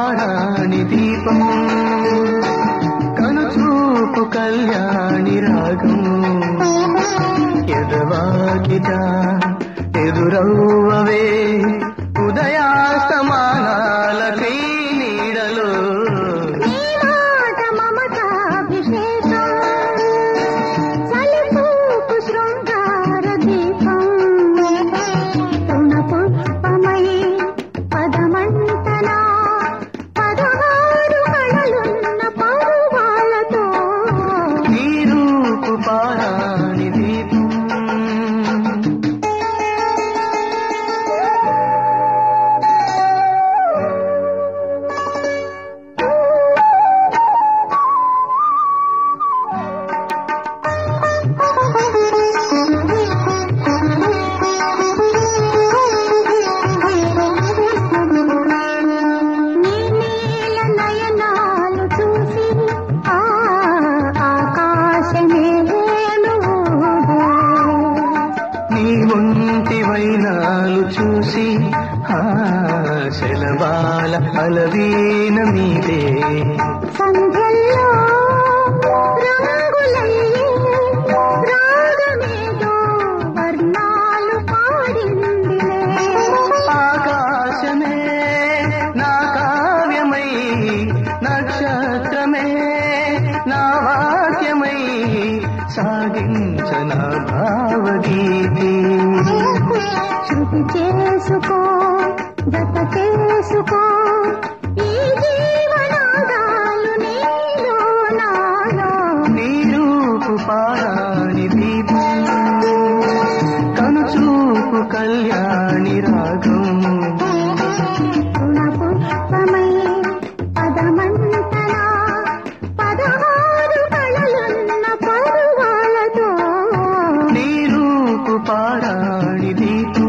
పారాణి దీపం కనుచూపు కళ్యాణి రాగం ఎదవాకిట ఎదురవ్వవే ఉదయాస్తమానాలకై నీడలో నీ మాట మమతాభిషేకం చలిపూపు శృంగార దీపం రుణ పుష్పమై పదమంతనా పదహారు కళలున్న పరువాలతో నీ రూపు పారాణి దీపం నీ నీల నయనాలు చూసి ఆ ఆకాశమే వేణువుగా. నీ ఒంటి వైనాలు చూసి శలబాల అలవీన మీదే సంధ్యల్లో రంగులయ్యే రాగమేదో వర్ణాలు పాడిందిలే ఆకాశమే నా కావ్యమై నక్షత్రమే నా వాక్యమై సాగించన భావగీతి శృతి చేసుకో జత చేసుకో ఈ జీవనాదాలు నీలో నాలో నీ రూపు పారాణి దీపం కనుచూపు కళ్యాణి రాగం రుణ పుష్పమై పదమంతనా పదహారు కళలున్న పరువాలతో నీ రూపు పారాణి దీపం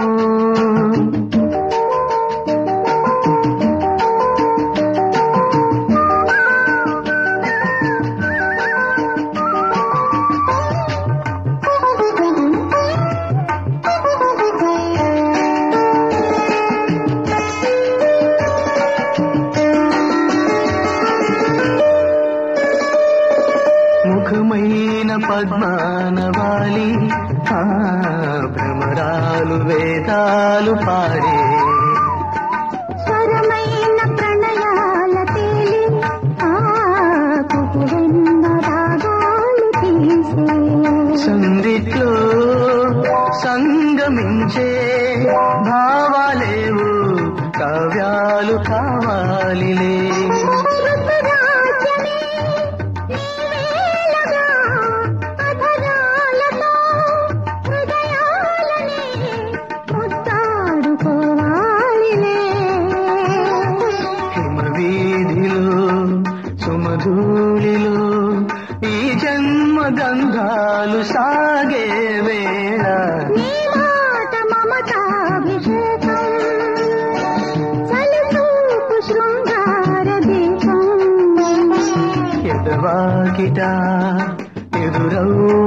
ముఖమైన పద్మానవాలి ఆ భ్రమరాలు వేదాలు పాడే స్వరమైన ప్రణయాల తేలి ఆ కుకువెన్న రాగాలు తీసే సందిట్లో సంగమించే భావాలేవు కావ్యాలు కావాలిలే ఋతురాజ్యమే నీవేలగా అధరాలతో హృదయాలని ముద్దాడుకోవాలిలే హిమవీధిలో సుమధూళిలో ఈ జన్మ గంధాలు సాగే వేళ నీ మాట మమతాభిషేకం చలిచూపు శృంగార దీపం ఎదవాకిట ఎదురవు